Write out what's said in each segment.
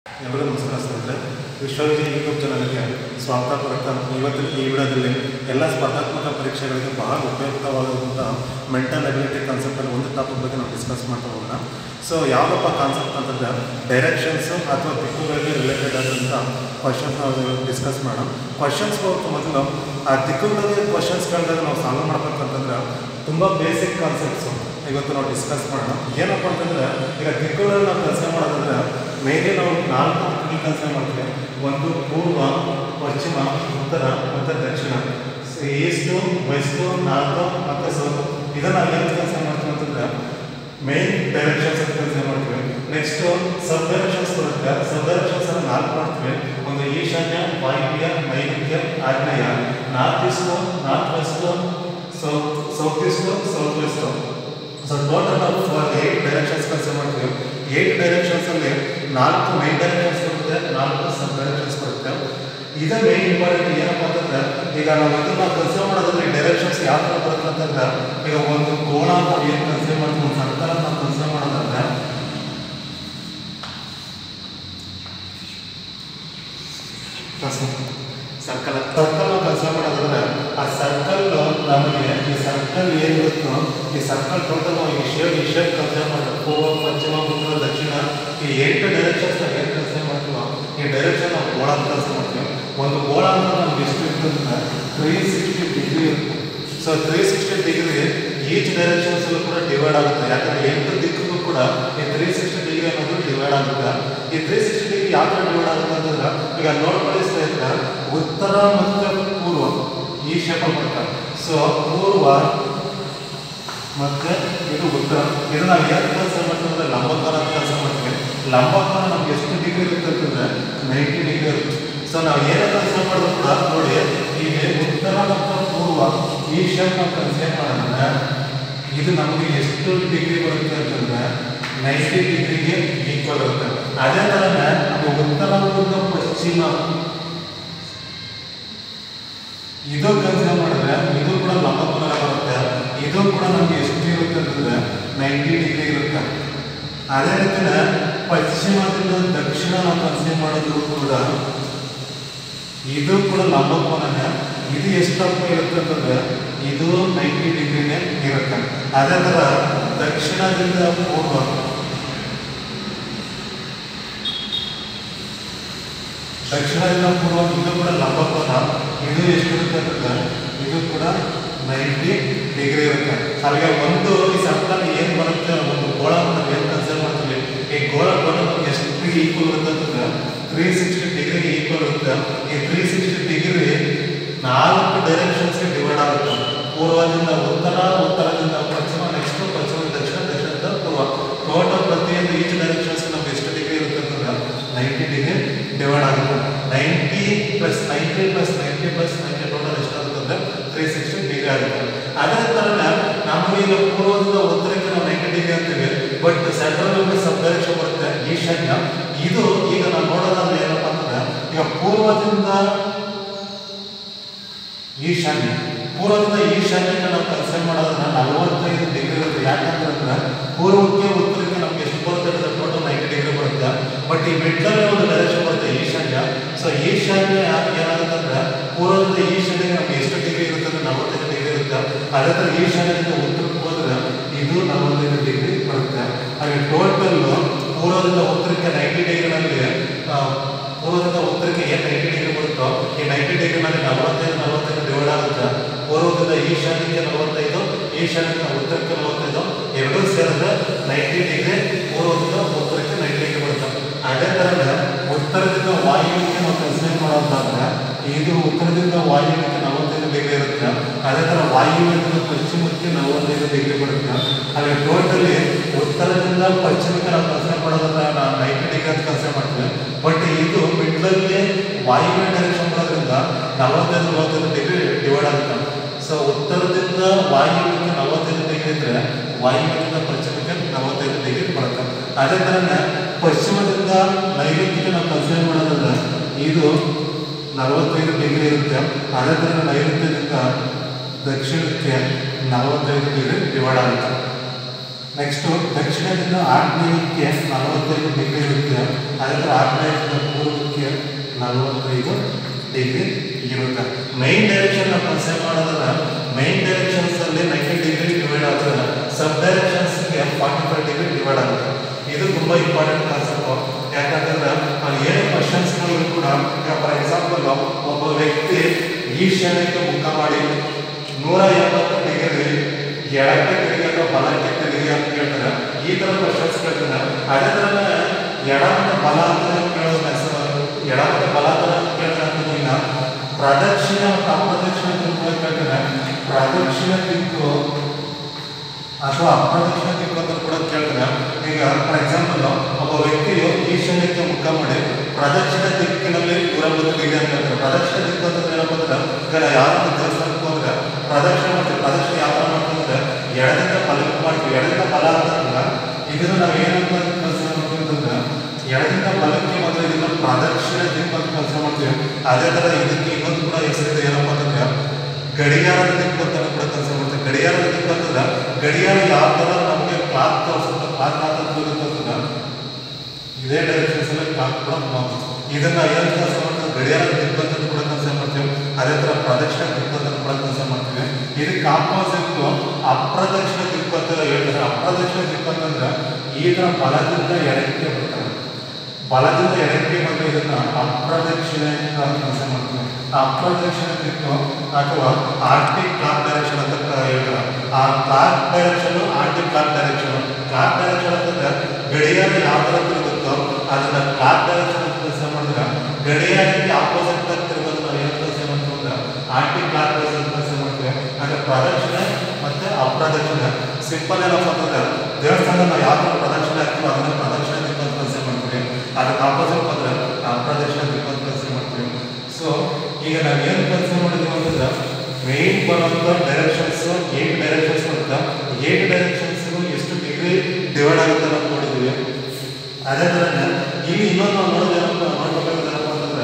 ಎಲ್ಲರಿಗೂ ನಮಸ್ಕಾರ ಸ್ನೇಹಿತರೆ ವಿಶ್ವವಿಜಯ ಯೂಟ್ಯೂಬ್ ಚಾನಲ್ಗೆ ಸ್ವಾಗತ ಕೋರುತ್ತಾ ಇವತ್ತಿನ ಈ ವಿಡಿಯೋದಲ್ಲಿ ಎಲ್ಲ ಸ್ಪರ್ಧಾತ್ಮಕ ಪರೀಕ್ಷೆಗಳಿಗೆ ಬಹಳ ಉಪಯುಕ್ತವಾದಂಥ ಮೆಂಟಲ್ ಅಬಿಲಿಟಿ ಕಾನ್ಸೆಪ್ಟಲ್ಲಿ ಒಂದು ಟಾಪಿಕ್ ಬಗ್ಗೆ ನಾವು ಡಿಸ್ಕಸ್ ಮಾಡ್ತಾ ಹೋಗೋಣ ಸೊ ಯಾವುದಪ್ಪ ಕಾನ್ಸೆಪ್ಟ್ ಅಂತಂದರೆ ಡೈರೆಕ್ಷನ್ಸು ಅಥವಾ ದಿಕ್ಕುಗಳಿಗೆ ರಿಲೇಟೆಡ್ ಆದಂಥ ಕ್ವಶನ್ಸ್ ನಾವು ಡಿಸ್ಕಸ್ ಮಾಡೋಣ ಕ್ವಶನ್ಸ್ ಹೋಗೋಕ್ಕೆ ಮೊದಲು ಆ ದಿಕ್ಕುಗಳಿಗೆ ಕ್ವಶನ್ಸ್ ಕೇಳಿದಾಗ ನಾವು ಸಾಲ್ವ್ ಮಾಡ್ಬೇಕಂತಂದ್ರೆ ತುಂಬ ಬೇಸಿಕ್ ಕಾನ್ಸೆಪ್ಟ್ಸು ಇವತ್ತು ನಾವು ಡಿಸ್ಕಸ್ ಮಾಡೋಣ ಏನಪ್ಪ ಅಂತಂದರೆ ಈಗ ದಿಕ್ಕುಗಳಲ್ಲಿ ನಾವು ಕೆಲಸ ಮಾಡೋದಂದ್ರೆ ಮೇನ್ಲಿ ನಾವು ನಾಲ್ಕು ದಿಕ್ಕಲ್ಲಿ ಕೆಲಸ ಮಾಡ್ತೀವಿ ಒಂದು ಪೂರ್ವ ಪಶ್ಚಿಮ ಉತ್ತರ ಮತ್ತು ದಕ್ಷಿಣ ಈಸ್ಟು ವೆಸ್ಟು ನಾರ್ತು ಮತ್ತು ಸೌತ್ ಇದನ್ನು ನಾವು ಏನು ಕೆಲಸ ಮಾಡ್ತೀವಿ ಅಂತಂದ್ರೆ ಮೇನ್ ಡೈರೆಕ್ಷನ್ಸ್ ಅಂತ ಕೆಲಸ ಮಾಡ್ತೀವಿ ನೆಕ್ಸ್ಟು ಸಬ್ ಡೈರೆಕ್ಷನ್ಸ್ ಬರುತ್ತೆ ಸಬ್ ಡೈರೆಕ್ಷನ್ಸ್ ಅನ್ನು ನಾಲ್ಕು ಮಾಡ್ತೀವಿ ಒಂದು ಈಶಾನ್ಯ ವಾಯುವ್ಯ ನೈಋತ್ಯ ಆಗ್ನೇಯ north east north west south south east south west so total ನಾವು ಏಟ್ ಡೈರೆಕ್ಷನ್ಸ್ ಕೆಲಸ ಮಾಡ್ತೀವಿ ಏಟ್ ಡೈರೆಕ್ಷನ್ಸಲ್ಲಿ ನಾಲ್ಕು ಮೈನ್ ಡೈರೆಕ್ಷನ್ಸ್ ಬರುತ್ತೆ ನಾಲ್ಕು ಸಬ್ ಡೈರೆಕ್ಷನ್ಸ್ ಬರುತ್ತೆ ಇದೇ ಮೇನ್ ಇಂಪಾರ್ಟೆಂಟ್ ಏನಪ್ಪ ಅಂತಂದ್ರೆ ಈಗ ನಾವು ಇದನ್ನ ಕೆಲಸ ಮಾಡೋದ್ರೆ ಡೈರೆಕ್ಷನ್ಸ್ ಯಾವ ಥರ ಬರುತ್ತೆ ಅಂತಂದ್ರೆ ಈಗ ಒಂದು ಕೋಣ ನಾವು ಏನು ಕೆಲಸ ಮಾಡ್ತೀವಿ ಒಂದು ಸರ್ಕಾರ ನಾವು ಕೆಲಸ ಮಾಡೋದಂದ್ರೆ ಸರ್ಕಲ್ ಸರ್ಕಲ್ ಕೆಲಸ ಮಾಡೋದಂದ್ರೆ ಆ ಸರ್ಕಲ್ ನಮಗೆ ಈ ಸರ್ಕಲ್ ಏನಿರುತ್ತೋ ಈ ಸರ್ಕಲ್ ಟೋಟಲ್ ಈ ಶೇಪ್ ಈ ಶೇಪ್ ಕೆಲಸ ಮಾಡ್ತೀವಿ ಪೂರ್ವ ಪಶ್ಚಿಮ ಉತ್ತರ ದಕ್ಷಿಣ ಈ ಎಂಟು ಡೈರೆಕ್ಷನ್ಸ್ ನಾವು ಏನು ಕೆಲಸ ಮಾಡ್ತೀವೋ ಈ ಡೈರೆಕ್ಷನ್ ನಾವು ಗೋಳ ಅಂತ ಕೆಲಸ ಮಾಡ್ತೀವಿ ಒಂದು ಗೋಳ ಅಂತ ನಮ್ಗೆ ಎಷ್ಟು ಇರ್ತಂದ್ರೆ ತ್ರೀ ಸಿಕ್ಸ್ಟಿ ಡಿಗ್ರಿ ಇರುತ್ತೆ so three sixty degree each directions ಕೂಡ ಡಿವೈಡ್ ಆಗುತ್ತೆ ಯಾಕಂದ್ರೆ ಎಂಟು ದಿಕ್ಕಿಗೂ ಕೂಡ ಈ ತ್ರೀ ಸಿಕ್ಸ್ಟಿ ಡಿಗ್ರಿ ಅನ್ನೋದು ಡಿವೈಡ್ ಆಗುತ್ತೆ ಈ ತ್ರೀ ಸಿಕ್ಸ್ಟಿ ಡಿಗ್ರಿ ಯಾವ ಥರ ಡಿವೈಡ್ ಆಗುತ್ತೆ ಅಂತಂದ್ರೆ ಈಗ ನೋಡ್ಕೊಳ್ಳಿ ಸ್ನೇಹಿತರೆ ಉತ್ತರ ಮತ್ತು ಪೂರ್ವ ಈ ಶೇಪಲ್ಲಿ ಬರ್ತಾರೆ ಸೊ ಪೂರ್ವ ಮತ್ತೆ ಇದು ಉತ್ತರ ಇದು ನಾವು ಏನು ಕೆಲಸ ಮಾಡ್ತೀವಿ ಅಂದ್ರೆ ಲಂಬಕೋನ ಅಂತ ಕೆಲಸ ಮಾಡ್ತೀವಿ ಲಂಬಕೋನ ನಮ್ಗೆ ಎಷ್ಟು ಡಿಗ್ರಿ ಇರುತ್ತೆ ಅಂತಂದ್ರೆ ನೈಂಟಿ ಡಿಗ್ರಿ ಇರುತ್ತೆ ಸೊ ನಾವು ಏನೇ ಕೆಲಸ ಮಾಡಿದ್ರು ಕೂಡ ನೋಡಿ ಈಗ ಉತ್ತರ ಮತ್ತು ಪೂರ್ವ ಈ ಶೇಪ್ ನಾವು ಕನ್ಸಿಡರ್ ಮಾಡಿದ್ರೆ ಇದು ನಮಗೆ ಎಷ್ಟು ಡಿಗ್ರಿ ಬರುತ್ತೆ ಅಂತಂದ್ರೆ ನೈಂಟಿ ಡಿಗ್ರಿಗೆ ಈಕ್ವಲ್ ಇರುತ್ತೆ ಅದೇ ಥರನೇ ನಮ್ಮ ಉತ್ತರ ಮತ್ತು ಪಶ್ಚಿಮ ಇದು ಕನ್ಸಿಡರ್ ಮಾಡಿದ್ರೆ ಇದು ಕೂಡ ಲಂಬಕೋನ ಬರುತ್ತೆ ಇದು ಕೂಡ ನಮ್ಗೆ ಎಷ್ಟು ಇರುತ್ತೆ ಅಂತಂದ್ರೆ ನೈಂಟಿ ಡಿಗ್ರಿ ಇರುತ್ತೆ ಅದೇ ರೀತಿನ ಪಶ್ಚಿಮದಿಂದ ದಕ್ಷಿಣ ನಾವು ಕನ್ಸಿಡರ್ ಮಾಡೋದು ಕೂಡ ಇದು ಕೂಡ ಲಂಬಕೋನನೇ ಇದು ಎಷ್ಟಪ್ಪ ಇರುತ್ತೆ ಅಂತಂದ್ರೆ ಇದು ನೈಂಟಿ ಡಿಗ್ರಿನೇ ಇರುತ್ತೆ ಅದೇ ಥರ ದಕ್ಷಿಣದಿಂದ ಪೂರ್ವ ದಕ್ಷಿಣದಿಂದ ಪೂರ್ವ ಇದು ಕೂಡ ಲಂಬಕೋನ ಇದು ಎಷ್ಟಿರುತ್ತೆ ಅಂತಂದ್ರೆ ಇದು ಕೂಡ ನೈಂಟಿ ಡಿಗ್ರಿ ಇರುತ್ತೆ ಅಲ್ಲಿಗೆ ಒಂದು ಈ ಸರ್ಕಲ್ ಏನು ಬರುತ್ತೆ ಒಂದು ಗೋಳ ನಾವು ಏನು ಕನ್ಸಿಡರ್ ಮಾಡ್ತೀವಿ ಈ ಗೋಳ ಟೋಟಲ್ ಎಷ್ಟು ಈಕ್ವಲ್ ಇರುತ್ತೆ ಅಂತಂದ್ರೆ ತ್ರೀ ಸಿಕ್ಸ್ಟಿ ಡಿಗ್ರಿಗೆ ಈಕ್ವಲ್ ಇರುತ್ತೆ ಈ ತ್ರೀ ಸಿಕ್ಸ್ಟಿ ಡಿಗ್ರಿ ನಾಲ್ಕು ಡೈರೆಕ್ಷನ್ಸ್ಗೆ ಡಿವೈಡ್ ಆಗುತ್ತೆ ಪೂರ್ವದಿಂದ ಉತ್ತರ ಉತ್ತರದಿಂದ ಪಶ್ಚಿಮ ನೆಕ್ಸ್ಟ್ ಪಶ್ಚಿಮ ದಕ್ಷಿಣ ದಕ್ಷಿಣದಿಂದ ಪೂರ್ವ ಟೋಟಲ್ ಪ್ರತಿಯೊಂದು ಈಚ್ ಡೈರೆಕ್ಷನ್ಸ್ ನಮ್ಗೆ ಎಷ್ಟು ಡಿಗ್ರಿ ಇರುತ್ತೆ ಅಂತಂದ್ರೆ ನೈಂಟಿ ಡಿಗ್ರಿ ಡಿವೈಡ್ ಆಗುತ್ತೆ ninety plus ninety plus ninety plus ninety total ಎಷ್ಟಾಗುತ್ತೆ ಅಂದ್ರೆ ತ್ರೀ ಸಿಕ್ಸ್ಟಿ ಡಿಗ್ರಿ ಆಗುತ್ತೆ ಅದೇ ಥರನೇ ನಮಗೆ ಈಗ ಪೂರ್ವದಿಂದ ಉತ್ತರಕ್ಕೆ ನಾವು ನೈಂಟಿ ಡಿಗ್ರಿ ಅಂತೀವಿ ಬಟ್ ಸೆಂಟ್ರಲ್ ನಮಗೆ ಸಬ್ ಡೈರೆಕ್ಷನ್ ಬರುತ್ತೆ ಈಶಾನ್ಯ ಇದು ಈಗ ನಾವು ನೋಡೋದಾದ್ರೆ ಏನಪ್ಪ ಅಂತಂದ್ರೆ ಈಗ ಪೂರ್ವದಿಂದ ಈಶಾನ್ಯ ಪೂರ್ವದಿಂದ ಈಶಾನ್ಯಕ್ಕೆ ನಾವು ಕನ್ಸಿಡರ್ ಮಾಡೋದನ್ನ ನಲವತ್ತೈದು ಡಿಗ್ರಿ ಇರುತ್ತೆ ಯಾಕಂದ್ರೆ ಪೂರ್ವಕ್ಕೆ ಉತ್ತರಕ್ಕೆ ನಮ್ಗೆ ಎಷ್ಟು ಬರುತ್ತೆ ಅಂದ್ರೆ ಟೋಟಲ್ ನೈಂಟಿ ಡಿಗ್ರಿ ಬರುತ್ತೆ ಬಟ್ ಈ ಮಿಡ್ಲಲ್ಲಿ ಒಂದು ಡೈರೆಕ್ಷನ್ ಬರುತ್ತೆ ಈಶಾನ್ಯ ಸೊ ಈಶಾನ್ಯ ಏನಾಗುತ್ತೆ ಅಂದ್ರೆ ಪೂರ್ವದಿಂದ ಈಶಾನ್ಯಕ್ಕೆ ನಮ್ಗೆ ಎಷ್ಟು ಡಿಗ್ರಿ ಇರುತ್ತೆ ಅಂದ್ರೆ ನಲವತ್ತೈದು ಡಿಗ್ರಿ ಇರುತ್ತೆ ಅದೇ ಥರ ಈಶಾನ್ಯದಿಂದ ಉತ್ತರಕ್ಕೆ ಹೋದ್ರೆ ಇದು ನಲವತ್ತೈದು ಡಿಗ್ರಿ ಬರುತ್ತೆ ಹಾಗೆ ಟೋಟಲ್ ಪೂರ್ವದಿಂದ ಉತ್ತರಕ್ಕೆ ನೈಂಟಿ ಡಿಗ್ರಿನಲ್ಲಿ ಪೂರ್ವದಿಂದ ಉತ್ತರಕ್ಕೆ ಏನು ನೈಂಟಿ ಡಿಗ್ರಿ ಬರುತ್ತೋ ಈ ನೈಂಟಿ ಡಿಗ್ರಿನಲ್ಲಿ ನಲವತ್ತೈದು ನಲವತ್ತೈದು ಡಿವೈಡ್ ಆಗುತ್ತೆ ಪೂರ್ವದಿಂದ ಈಶಾನ್ಯಕ್ಕೆ ನಲವತ್ತೈದು ಈಶಾನ್ಯದಿಂದ ಉತ್ತರಕ್ಕೆ ನಲವತ್ತೈದು ಎರಡೂ ಸೇರಿದ್ರೆ ನೈಂಟಿ ಡಿಗ್ರಿ ಪೂರ್ವದಿಂದ ಉತ್ತರಕ್ಕೆ ನೈಂಟಿ ಡಿಗ್ರಿ ಬರುತ್ತೆ ಅದೇ ಥರನೇ ಉತ್ತರದಿಂದ ವಾಯುವ್ಯಕ್ಕೆ ನಾವು ಕನ್ಸಿಡರ್ ಮಾಡೋದಾದ್ರೆ ಇದು ಉತ್ತರದಿಂದ ವಾಯುವ್ಯಕ್ಕೆ ನಲವತ್ತೈದು ಡಿಗ್ರಿ ಇರುತ್ತೆ ಅದೇ ಥರ ವಾಯುವ್ಯದಿಂದ ಪಶ್ಚಿಮಕ್ಕೆ ನಲವತ್ತೈದು ಡಿಗ್ರಿ ಬರುತ್ತೆ ಹಾಗೆ ಟೋಟಲಿ ಉತ್ತರದಿಂದ ಪಶ್ಚಿಮಕ್ಕೆ ನಾವು ಕನ್ಸಿಡರ್ ಮಾಡೋದಾದ್ರೆ ನಾವು ನೈಂಟಿ ಡಿಗ್ರಿ ಅಂತ ಕನ್ಸಿಡರ್ ಮಾಡ್ತೀವಿ ಬಟ್ ಇದು ಮಿಡ್ಲಲ್ಲಿ ವಾಯುವ್ಯ ಡೈರೆಕ್ಷನ್ ಬರೋದ್ರಿಂದ ನಲವತ್ತೈದು ನಲವತ್ತೈದು ಡಿಗ್ರಿ ಡಿವೈಡ್ ಆಗುತ್ತೆ ಸೊ ಉತ್ತರದಿಂದ ವಾಯುವ್ಯಕ್ಕೆ ನಲವತ್ತೈದು ಡಿಗ್ರಿ ಇದ್ರೆ ವಾಯುವ್ಯದಿಂದ ಪಶ್ಚಿಮಕ್ಕೆ ನಲವತ್ತೈದು ಡಿಗ್ರಿ ಬರುತ್ತೆ ಅದೇ ಥರನೇ ಪಶ್ಚಿಮದಿಂದ ನೈಋತ್ಯಕ್ಕೆ ನಾವು ಕನ್ಸಿಡರ್ ಮಾಡೋದಾದ್ರೆ ಇದು ನಲವತ್ತೈದು ಡಿಗ್ರಿ ಇರುತ್ತೆ ಅದೇ ಥರ ನೈಋತ್ಯದಿಂದ ದಕ್ಷಿಣಕ್ಕೆ ನಲವತ್ತೈದು ಡಿಗ್ರಿ ಡಿವೈಡ್ ಆಗುತ್ತೆ ನೆಕ್ಸ್ಟ್ ದಕ್ಷಿಣದಿಂದ ಆಗ್ನೇಯಕ್ಕೆ ನಲವತ್ತೈದು ಡಿಗ್ರಿ ಇರುತ್ತೆ ಅದೇ ಥರ ಆಗ್ನೇಯದಿಂದ ಪೂರ್ವಕ್ಕೆ ನಲವತ್ತೈದು ಡಿಗ್ರಿ ಇರುತ್ತೆ ಮೈನ್ ಡೈರೆಕ್ಷನ್ ನಾವು ಕನ್ಸಿಡರ್ ಮಾಡೋದ್ರೆ ಮೈನ್ ಡೈರೆಕ್ಷನ್ಸ್ ಅಲ್ಲಿ ನೈಂಟಿ ಡಿಗ್ರಿ ಡಿವೈಡ್ ಆದ್ರೆ ಸಬ್ ಡೈರೆಕ್ಷನ್ಸ್ಗೆ ಫಾರ್ಟಿ ಫೈವ್ ಡಿಗ್ರಿ ಡಿವೈಡ್ ಆಗುತ್ತೆ ಇದು ತುಂಬಾ ಇಂಪಾರ್ಟೆಂಟ್ ಕಾನ್ಸೆಪ್ಟ್ ಯಾಕಂತಂದ್ರೆ ನಾನು ಏನೇ ಕ್ವಶನ್ಸ್ಗಳು ಕೂಡ ಫಾರ್ ಎಕ್ಸಾಂಪಲ್ ಒಬ್ಬ ವ್ಯಕ್ತಿ ಈಶಾನ್ಯಕ್ಕೆ ಮುಖ ಮಾಡಿ ನೂರ ಎಂಬತ್ತು ಡಿಗ್ರಿ ಎಡಕ್ಕೆ ತಿರುಗಿ ಅಥವಾ ಬಲಕ್ಕೆ ತಿರುಗಿ ಅಂತ ಕೇಳ್ತಾರೆ ಈ ತರ ಕ್ವಶನ್ಸ್ ಕೇಳ್ತಾರೆ ಅದೇ ತರ ಎಡ ಮತ್ತು ಬಲ ಅಂತ ಕೇಳೋದು ಹೆಸರು ಎಡ ಮತ್ತು ಬಲ ಅಂತ ಕೇಳ್ತಾರೆ ಅಂತ ಈಗ ಪ್ರದಕ್ಷಿಣ ಮತ್ತು ಅಪ್ರದಕ್ಷಿಣ ದಿಕ್ಕು ಕೇಳ್ತಾರೆ ಪ್ರದಕ್ಷಿಣ ದಿಕ್ಕು ಅಥವಾ ಅಪ್ರದಕ್ಷಿಣ ದಿಕ್ಕು ಅಂತ ಕೂಡ ಕೇಳ್ತಾರೆ ಈಗ ಫಾರ್ ಎಕ್ಸಾಂಪಲ್ ಒಬ್ಬ ವ್ಯಕ್ತಿಯು ಈಶಾನ್ಯಕ್ಕೆ ಮುಖ ಮಾಡಿ ಪ್ರದಕ್ಷಿಣ ದಿಕ್ಕಿನಲ್ಲಿ ನೂರ ಎಂಬತ್ತು ಡಿಗ್ರಿ ಅಂತ ಹೇಳ್ತಾರೆ ಪ್ರದಕ್ಷಿಣ ದಿಕ್ಕು ಅಂತಂದ್ರೆ ಏನಪ್ಪ ಅಂದ್ರೆ ಈಗ ನಾವು ಯಾವ್ದು ದೇವಸ್ಥಾನಕ್ಕೆ ಹೋದ್ರೆ ಪ್ರದಕ್ಷಿಣೆ ಮಾಡ್ತೀವಿ ಪ್ರದಕ್ಷಿಣೆ ಯಾವ ಥರ ಮಾಡ್ತೀವಿ ಅಂದ್ರೆ ಎಡದಿಂದ ಬಲಕ್ಕೆ ಮಾಡ್ತೀವಿ ಎಡದಿಂದ ಬಲ ಅಂತಂದ್ರೆ ಇದನ್ನು ನಾವು ಏನಂತ ಕನ್ಸಿಡರ್ ಮಾಡ್ತೀವಿ ಅಂತಂದ್ರೆ ಎಡದಿಂದ ಬಲಕ್ಕೆ ಮೊದಲು ಇದನ್ನ ಪ್ರದಕ್ಷಿಣ ದಿಕ್ಕು ಅಂತ ಕನ್ಸಿಡರ್ ಮಾಡ್ತೀವಿ ಅದೇ ಥರ ಇದಕ್ಕೆ ಇನ್ನೊಂದು ಕೂಡ ಹೆಸರಿದೆ ಏನಪ್ಪ ಅಂತಂದ್ರೆ ಗಡಿಯಾರದ ದಿಕ್ಕು ಅಂತ ಕೂಡ ಕನ್ಸಿಡರ್ ಮಾಡ್ತೀವಿ ಗಡಿಯಾರದ ದಿಕ್ಕು ಅಂತಂದ್ರೆ ಗಡಿಯಾರ ಯಾವ ಥರ ನಮಗೆ ಕ್ಲಾಕ್ ತೋರಿಸುತ್ತೆ ಕ್ಲಾಕ್ ಯಾವ ಥರ ತೋರಿಸುತ್ತೆ ಅಂತಂದ್ರೆ ಇದೇ ಡೈರೆಕ್ಷನ್ಸ್ ಅಲ್ಲಿ ಕ್ಲಾಕ್ ಕೂಡ ಮೂವ್ ಇದನ್ನ ಏನು ಕೆಲಸ ಮಾಡ್ತೀವಿ ಗಡಿಯಾರದ ದಿಕ್ಕು ಅಂತ ಕೂಡ ಕನ್ಸಿಡರ್ ಮಾಡ್ತೀವಿ ಅದೇ ಥರ ಪ್ರದಕ್ಷಿಣ ದಿಕ್ಕು ಅಂತ ಕೂಡ ಕನ್ಸಿಡರ್ ಮಾಡ್ತೀವಿ ಇದಕ್ಕೆ ಆಪೋಸಿಟ್ ಅಪ್ರದಕ್ಷಿಣ ದಿಕ್ಕು ಅಂತ ಹೇಳ್ತಾರೆ ಅಪ್ರದಕ್ಷಿಣ ದಿಕ್ಕು ಅಂತಂದ್ರೆ ಈ ಥರ ಬಲದಿಂದ ಎಡಕ್ಕೆ ಬರ್ತಾರೆ ಬಲದಿಂದ ಎಡಕ್ಕೆ ಬಂದು ಇದನ್ನ ಅಪ್ರದಕ್ಷಿಣೆ ಅಂತ ಕನ್ಸಿಡರ್ ಮಾಡ್ತೀವಿ ಆ ಅಪ್ರದಕ್ಷಿಣ ದಿಕ್ಕು ಅಥವಾ ಆಂಟಿ ಕ್ಲಾಕ್ ಡೈರೆಕ್ಷನ್ ಅಂತ ಕ- ಹೇಳ್ತಾರೆ ಆ clock direction anti clock direction clock direction ಅಂತಂದ್ರೆ ಗಡಿಯಾರ ಯಾವ ಥರ ತಿರುಗುತ್ತೋ ಅದನ್ನ ಕ್ಲಾಕ್ ಡೈರೆಕ್ಷನ್ ಅಂತ ಕನ್ಸಿಡರ್ ಮಾಡಿದ್ರೆ ಗಡಿಯಾರಕ್ಕೆ ಆಪೋಸಿಟ್ ಆಗಿ ತಿರುಗೋದು ನಾವು ಏನು ಕನ್ಸಿಡರ್ ಮಾಡ್ತೀವಿ ಅಂದ್ರೆ ಆಂಟಿ ಕ್ಲಾಕ್ ವೈಸ್ ಅಂತ ಕನ್ಸಿಡರ್ ಮಾಡ್ತೀವಿ ಅಂದ್ರೆ ಪ್ರದಕ್ಷಿಣೆ ಮತ್ತೆ ಅಪ್ರದಕ್ಷಿಣೆ ಸಿಂಪಲ್ ಏನಪ್ಪ ಅಂತಂದ್ರೆ ದೇವಸ್ಥಾನ ನಾವು ಯಾವ ಥರ ಪ್ರದಕ್ಷಿಣೆ ಆಗ್ತೀವೋ ಅದನ್ನ ಪ್ರದಕ್ಷಿಣೆ ದಿಕ್ಕು ಅಂತ ಕನ್ಸಿಡರ್ ಮಾಡ್ತೀವಿ ಅದಕ್ಕೆ ಆಪೋಸಿಟ್ ಬಂದ್ರೆ ಅಪ್ರದಕ್ಷಿಣೆ ದಿಕ್ಕು ಅಂತ ಕನ್ಸಿಡರ್ ಮಾಡ್ತೀವಿ ಸೊ ಈಗ ನಾವು ಏನು ಕನ್ಸಿಡರ್ ಮಾಡಿದ್ವಿ ಅಂತಂದ್ರೆ ಮೇನ್ ಬರುವಂಥ ಡೈರೆಕ್ಷನ್ಸ್ ಏಟ್ ಡೈರೆಕ್ಷನ್ಸ್ ಬರುತ್ತೆ ಏಟ್ ಡೈರೆಕ್ಷನ್ಸ್ ಎಷ್ಟು ಡಿಗ್ರಿ ಡಿವೈಡ್ ಆಗುತ್ತೆ ಅಂತ ನೋಡಿದ್ವಿ ಅದೇ ಥರನೇ ಇಲ್ಲಿ ಇನ್ನೊಂದು ನಾವು ನೋಡೋದು ಏನಪ್ಪ ನೋಡ್ಬೇಕಾದ್ರೆ ಏನಪ್ಪ ಅಂತಂದ್ರೆ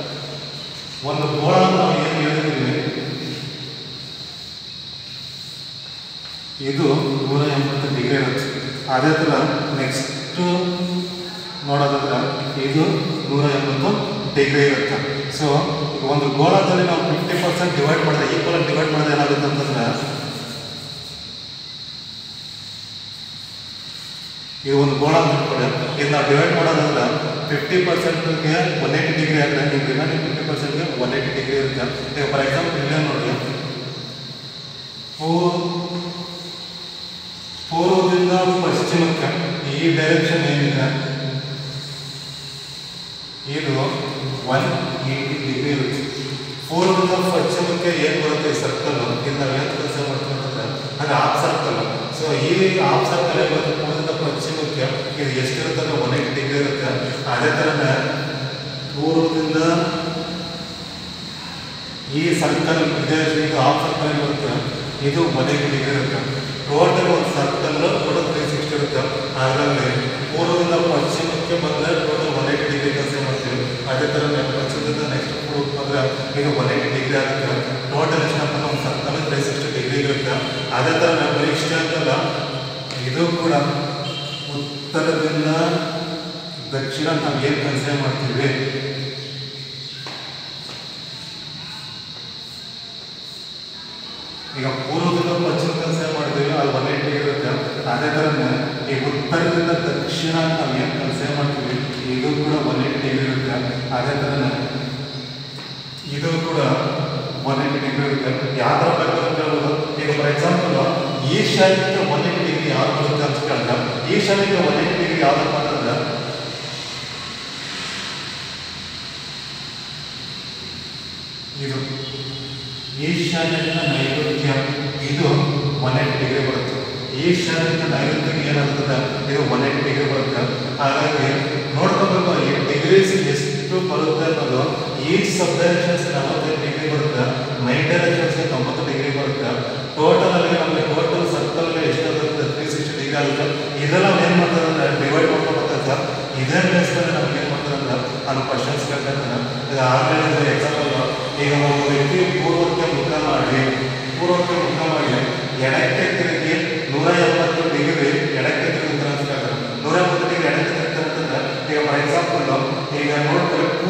ಒಂದು ಗೋಳ ನಾವು ಏನು ಹೇಳಿದ್ವಿ ಇದು ನೂರ ಎಂಬತ್ತು ಡಿಗ್ರಿ ಇರುತ್ತೆ ಅದೇ ಥರ ನೆಕ್ಸ್ಟ್ ನೋಡೋದಾದ್ರೆ ಇದು ನೂರ ಎಂಬತ್ತು ಡಿಗ್ರಿ ಇರುತ್ತೆ ಸೊ ಒಂದು ಗೋಳದಲ್ಲಿ ನಾವು ಫಿಫ್ಟಿ ಪರ್ಸೆಂಟ್ ಡಿವೈಡ್ ಮಾಡಿದ್ರೆ ಈಕ್ವಲ್ ಡಿವೈಡ್ ಮಾಡಿದ್ರೆ ಏನಾಗುತ್ತೆ ಅಂತಂದ್ರೆ ಇದು ಒಂದು ಗೋಳ ಅಂತ ಇಟ್ಕೊಳ್ಳಿ ಇದು ನಾವು ಡಿವೈಡ್ ಮಾಡೋದಂದ್ರೆ ಫಿಫ್ಟಿ ಪರ್ಸೆಂಟ್ಗೆ ಒನ್ ಏಯ್ಟಿ ಡಿಗ್ರಿ ಆದರೆ ನಿಮ್ಮ ರಿಮೈನಿಂಗ್ ಫಿಫ್ಟಿ ಪರ್ಸೆಂಟ್ಗೆ ಒನ್ ಏಯ್ಟಿ ಡಿಗ್ರಿ ಇರುತ್ತೆ ಈಗ ಫಾರ್ ಎಕ್ಸಾಂಪಲ್ ಇಲ್ಲೇ ನೋಡಿ ಪೂ- ಪೂರ್ವದಿಂದ ಪಶ್ಚಿಮಕ್ಕೆ ಈ ಡೈರೆಕ್ಷನ್ ಏನಿದೆ ಇದು ಒನ್ ಏಯ್ಟಿ ಡಿಗ್ರಿ ಇರುತ್ತೆ ಪೂರ್ವದಿಂದ ಪಶ್ಚಿಮಕ್ಕೆ ಏನು ಬರುತ್ತೆ ಈ ಸರ್ಕಲ್ ಇದು ನಾವು ಏನು ಕೆಲಸ ಮಾಡ್ತೀವಿ ಅಂತಂದ್ರೆ ಅದು ಆಫ್ ಸರ್ಕಲ್ ಸೊ ಈ ಆಫ್ ಸರ್ಕಲ್ ಏನು ಬರುತ್ತೆ ಪೂರ್ವದಿಂದ ಪಶ್ಚಿಮಕ್ಕೆ ಇದು ಎಷ್ಟಿರುತ್ತೆ ಅಂದ್ರೆ ಒನ್ ಏಯ್ಟಿ ಡಿಗ್ರಿ ಇರುತ್ತೆ ಅದೇ ಥರನೇ ಪೂರ್ವದಿಂದ ಈ ಸರ್ಕಲ್ ಇದೆ ಇದು ಆಫ್ ಸರ್ಕಲ್ ಏನು ಬರುತ್ತೆ ಇದು ಒನ್ ಏಯ್ಟಿ ಡಿಗ್ರಿ ಇರುತ್ತೆ ಟೋಟಲ್ ಒಂದು ಸರ್ಕಲ್ ಟೋಟಲ್ ತ್ರೀ ಸಿಕ್ಸ್ಟಿ ಇರುತ್ತೆ ಅದರಲ್ಲಿ ಪೂರ್ವದಿಂದ ಪಶ್ಚಿಮಕ್ಕೆ ಬಂದರೆ ಟೋಟಲ್ ಒನ್ ಏಯ್ಟಿ ಡಿಗ್ರಿ ಕೆಲಸ ಮಾಡ್ತೀವಿ ಅದೇ ಥರ ಪಶ್ಚಿಮದಿಂದ ನೆಕ್ಸ್ಟ್ ಪೂರ್ವ ಬಂದರೆ ಇದು ಒನ್ ಏಯ್ಟಿ ಡಿಗ್ರಿ ಆಗುತ್ತೆ ಟೋಟಲ್ ಎಷ್ಟಪ್ಪ ಒಂದು ಸರ್ಕಲ್ ತ್ರೀ ಸಿಕ್ಸ್ಟಿ ಡಿಗ್ರಿ ಇರುತ್ತೆ ಅದೇ ಥರ ನಾವು ಬರೀ ಇಷ್ಟೇ ಅಂತಲ್ಲ ಇದು ಕೂಡ ಉತ್ತರದಿಂದ ದಕ್ಷಿಣ ನಾವು ಏನು ಕನ್ಸಿಡರ್ ಮಾಡ್ತೀವಿ ಈಗ ಪೂರ್ವದಿಂದ ಪಶ್ಚಿಮ ಕನ್ಸಿಡರ್ ಮಾಡಿದ್ದೀವಿ ಅದು ಒನ್ ಏಯ್ಟಿ ಇರುತ್ತೆ ಅದೇ ಥರನೇ ಈ ಉತ್ತರದಿಂದ ದಕ್ಷಿಣ ಅಂತ ನಾವು ಏನು ಕನ್ಸಿಡರ್ ಮಾಡ್ತೀವಿ ಇದು ಕೂಡ ಒನ್ ಏಯ್ಟಿ ಇರುತ್ತೆ ಅದೇ ಥರನೇ ಇದು ಕೂಡ ಒನ್ ಏಯ್ಟಿ ಡಿಗ್ರಿ ಇರುತ್ತೆ ಯಾವ ಥರ ಬೇಕಾದ್ರೂ ಕೇಳ್ಬೋದು ಈಗ ಫಾರ್ ಎಕ್ಸಾಂಪಲ್ ಈಶಾನ್ಯಕ್ಕೆ ಒನ್ ಏಯ್ಟಿ ಡಿಗ್ರಿ ಯಾವ್ದು ಬರುತ್ತೆ ಅಂತ ಕೇಳಿದ್ರೆ ಈಶಾನ್ಯಕ್ಕೆ ಒನ್ ಏಯ್ಟಿ ಡಿಗ್ರಿ ಯಾವ್ದಪ್ಪ ಅಂತಂದ್ರೆ ಇದು ಈಶಾನ್ಯದಿಂದ ನೈಋತ್ಯ ಇದು ಒನ್ ಏಯ್ಟಿ ಡಿಗ್ರಿ ಬರುತ್ತೆ ಈಶಾನ್ಯದಿಂದ ನೈಋತ್ಯಕ್ಕೆ ಏನಾಗ್ತದೆ ಇದು ಒನ್ ಏಯ್ಟಿ ಡಿಗ್ರಿ ಬರುತ್ತೆ ಹಾಗಾಗಿ ನೋಡ್ಕೋಬೇಕು ಈ ಡಿಗ್ರೀಸ್ ಎಷ್ಟು ಬರುತ್ತೆ ಅನ್ನೋದು ಈಚ್ ಸಬ್ ಡೈರೆಕ್ಷನ್ಸ್ ನಲವತ್ತೈದು ಡಿಗ್ರಿ ಬರುತ್ತೆ ಮೈನ್ ಡೈರೆಕ್ಷನ್ಸ್ಗೆ ತೊಂಬತ್ತು ಡಿಗ್ರಿ ಬರುತ್ತೆ ಟೋಟಲ್ ಅಲ್ಲಿ ನಮಗೆ ಟೋಟಲ್ ಸರ್ಕಲ್ಗೆ ಎಷ್ಟು ಬರುತ್ತೆ ತ್ರೀ ಸಿಕ್ಸ್ಟಿ ಡಿಗ್ರಿ ಆಗುತ್ತೆ ಇದೆಲ್ಲ ನಾವು ಏನು ಮಾಡ್ತಾರೆ ಅಂದ್ರೆ ಡಿವೈಡ್ ಮಾಡ್ಕೋಬೇಕಾದ್ರೆ ಸರ್ ಇದೇ ಬೇಸ್ ಮೇಲೆ ನಮ್ಗೆ ಏನು ಮಾಡ್ತಾರೆ ಅಂದ್ರೆ ನಾನು ಕ್ವಶನ್ಸ್ ಕೇಳ್ತಾರೆ ಈಗ ಆನ್ಲೈನ್ ಎಕ್ಸಾಂಪಲ್ ಈಗ ಒಬ್ಬ ವ್ಯಕ್ತಿ ಪೂರ್ವಕ್ಕೆ ಮುಖ ಮಾಡಿ ಪೂರ್ವಕ್ಕೆ ಮುಖ ಮಾಡಿ ಎಡಕ್ಕೆ ತಿರುಗಿ ನೂರ ಎಪ್ಪತ್ತು ಡಿಗ್ರಿ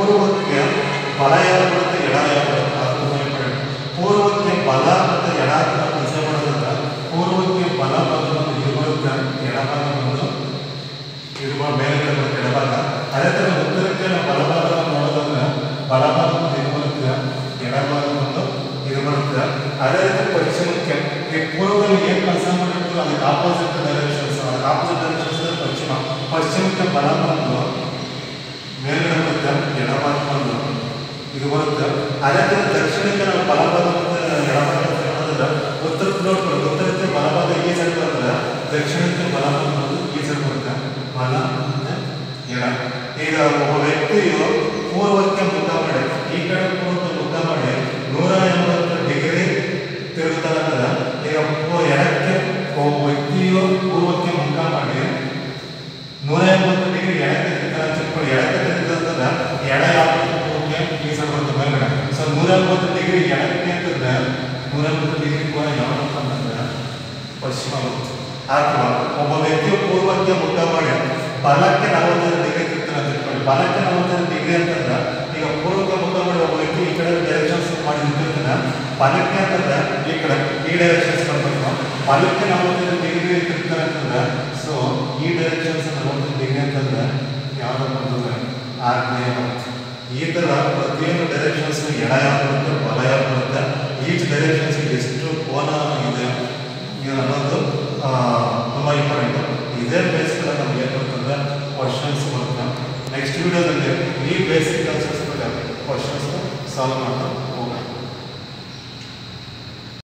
ಪೂರ್ವಕ್ಕೆ ಬಲ ಯಾರು ಬರುತ್ತೆ ಎಡ ಯಾರು ಬರುತ್ತೆ ಅದು ತುಂಬ ಇಂಪಾರ್ಟೆಂಟ್ ಪೂರ್ವಕ್ಕೆ ಬಲ ಮತ್ತು ಎಡ ಅಂತ ನಾವು ಕನ್ಸಿಡರ್ ಮಾಡೋದ್ರಿಂದ ಪೂರ್ವಕ್ಕೆ ಬಲ ಭಾಗ ಬಂದು ಇದು ಬರುತ್ತೆ ಎಡ ಭಾಗ ಬಂದು ಇದು ಬ- ಮೇಲ್ಗಡೆ ಬರುತ್ತೆ ಎಡಭಾಗ ಅದೇ ಥರ ಉತ್ತರಕ್ಕೆ ನಾವು ಬಲಭಾಗವನ್ನು ನೋಡೋದಂದ್ರೆ ಬಲಭಾಗ ಬಂದು ಇದು ಬರುತ್ತೆ ಎಡಭಾಗ ಬಂದು ಇದು ಬರುತ್ತೆ ಅದೇ ರೀತಿ ಪಶ್ಚಿಮಕ್ಕೆ ಈ ಪೂರ್ವದಲ್ಲಿ ಏನು ಕೆಲಸ ಮಾಡಿರ್ತೀವಿ ಅದಕ್ಕೆ ಆಪೋಸಿಟ್ ಡೈರೆಕ್ಷನ್ಸ್ ಅದಕ್ಕೆ ಆಪೋಸಿಟ್ ಡೈರೆಕ್ಷನ್ಸ್ ಅಂದ್ರೆ ಪಶ್ಚಿಮ ಪಶ್ಚಿಮಕ್ಕೆ ಬಲ ಬಂದು ಮೇಲ್ಗಡೆ ಬರುತ್ತೆ ಎಡಭಾಗ ಬಂದು ಇದು ಬರುತ್ತೆ ಅದೇ ಥರ ದಕ್ಷಿಣಕ್ಕೆ ನಾವು ಬಲಭಾಗ ಮತ್ತು ಎಡಭಾಗ ನೋಡಿದ್ರೆ ಉತ್ತರಕ್ಕೆ ನೋಡ್ಕೊಂಡು ಉತ್ತರಕ್ಕೆ ಬಲಭಾಗ ಈ ಸೈಡ್ ಬರ್ತದೆ ದಕ್ಷಿಣಕ್ಕೆ ಬಲಭಾಗ ಬಂದು ಈ ಸೈಡ್ ಬರುತ್ತೆ ಬಲ ಮತ್ತೆ ಎಡ ಈಗ ಒಬ್ಬ ವ್ಯಕ್ತಿಯು ಪೂರ್ವಕ್ಕೆ ಮುಖ ಮಾಡಿ ಈ ಕಡೆ ಪೂರ್ವಕ್ಕೆ ಮುಖ ಮಾಡಿ ನೂರ ಎಂಬತ್ತು ಡಿಗ್ರಿ ತಿರುಗುತ್ತಾರೆ ಅಂದ್ರೆ ಈಗ ಪೂ- ಎಡಕ್ಕೆ ಒಬ್ಬ ವ್ಯಕ್ತಿಯು ಪೂರ್ವಕ್ಕೆ ಮುಖ ಮಾಡಿ ನೂರ ಎಂಬತ್ತು ಡಿಗ್ರಿ ಎಡಕ್ಕೆ ತಿರುಗ್ತಾರೆ ಅಂತ ತಿಳ್ಕೊಳ್ಳಿ ಎಡಕ್ಕೆ ತಿರುಗಿದ್ರೆ ಎಡ ಯಾವ ಪೂರ್ವಕ್ಕೆ ಈ ಸೈಡ್ ಬರುತ್ತೆ ಮೇಲ್ಗಡೆ ಸೊ ನೂರ ಎಂಬತ್ತು ಡಿಗ್ರಿ ಎಡಕ್ಕೆ ಅಂತಂದ್ರೆ ನೂರ ಎಂಬತ್ತು ಡಿಗ್ರಿ ಕೋನ ಯಾವತ್ತಪ್ಪ ಅಂತಂದ್ರೆ ಪಶ್ಚಿಮ ಬರುತ್ತೆ ಅಥವಾ ಒಬ್ಬ ವ್ಯಕ್ತಿಯು ಪೂರ್ವಕ್ಕೆ ಮುಖ ಮಾಡಿ ಬಲಕ್ಕೆ ನಲವತ್ತೈದು ಡಿಗ್ರಿ ತಿರ್ತಾನೆ ಅಂತ ಇಟ್ಕೊಳ್ಳಿ ಬಲಕ್ಕೆ ನಲವತ್ತೈದು ಡಿಗ್ರಿ ಅಂತಂದ್ರೆ ಈಗ ಪೂರ್ವಕ್ಕೆ ಮುಖ ಮಾಡಿ ಒಬ್ಬ ವ್ಯಕ್ತಿ ಈ ಕಡೆ ಡೈರೆಕ್ಷನ್ಸ್ ಮಾಡಿ ನಿಂತಿರ್ತಾನೆ ಬಲಕ್ಕೆ ಅಂತಂದ್ರೆ ಈ ಕಡೆ ಈ ಡೈರೆಕ್ಷನ್ಸ್ ಬರ್ಬೇಕು ಬಲಕ್ಕೆ ನಲವತ್ತೈದು ಡಿಗ್ರಿ ತಿರ್ತಾನೆ ಅಂತಂದ್ರೆ ಸೊ ಈ ಡೈರೆಕ್ಷನ್ಸ್ ನಲವತ್ತೈದು ಡಿಗ್ರಿ ಅಂತಂದ್ರೆ ಯಾವ್ದಪ್ಪ ಅಂತಂದ್ರೆ ಆಗ್ನೇಯ ಬರುತ್ತೆ. ಈ ತರ ಪ್ರತಿಯೊಂದು ಡೈರೆಕ್ಷನ್ಸ್ ಎಡ ಯಾವ ಬರುತ್ತೆ ಬಲ ಯಾವ ಬರುತ್ತೆ ಈಚ್ ಡೈರೆಕ್ಷನ್ಸ್ ಎಷ್ಟು ಕೋನ ಇದೆ ಇದು ಅನ್ನೋದು ಆ, ತುಂಬ ಇಂಪಾರ್ಟೆಂಟ್ ಇದೇ ಬೇಸ್ ಮೇಲೆ ನಮ್ಗೆ ಏನು ಬರ್ತಂದ್ರೆ ಕ್ವಶನ್ಸ್ ಬರುತ್ತೆ ನೆಕ್ಸ್ಟ್ ವಿಡಿಯೋದಲ್ಲಿ ಈ ಬೇಸಿಕ್ ಕಾನ್ಸೆಪ್ಟ್ಸ್ ಕ್ವಶನ್ಸ್ ಸಾಲ್ವ್ ಮಾಡ್ತಾ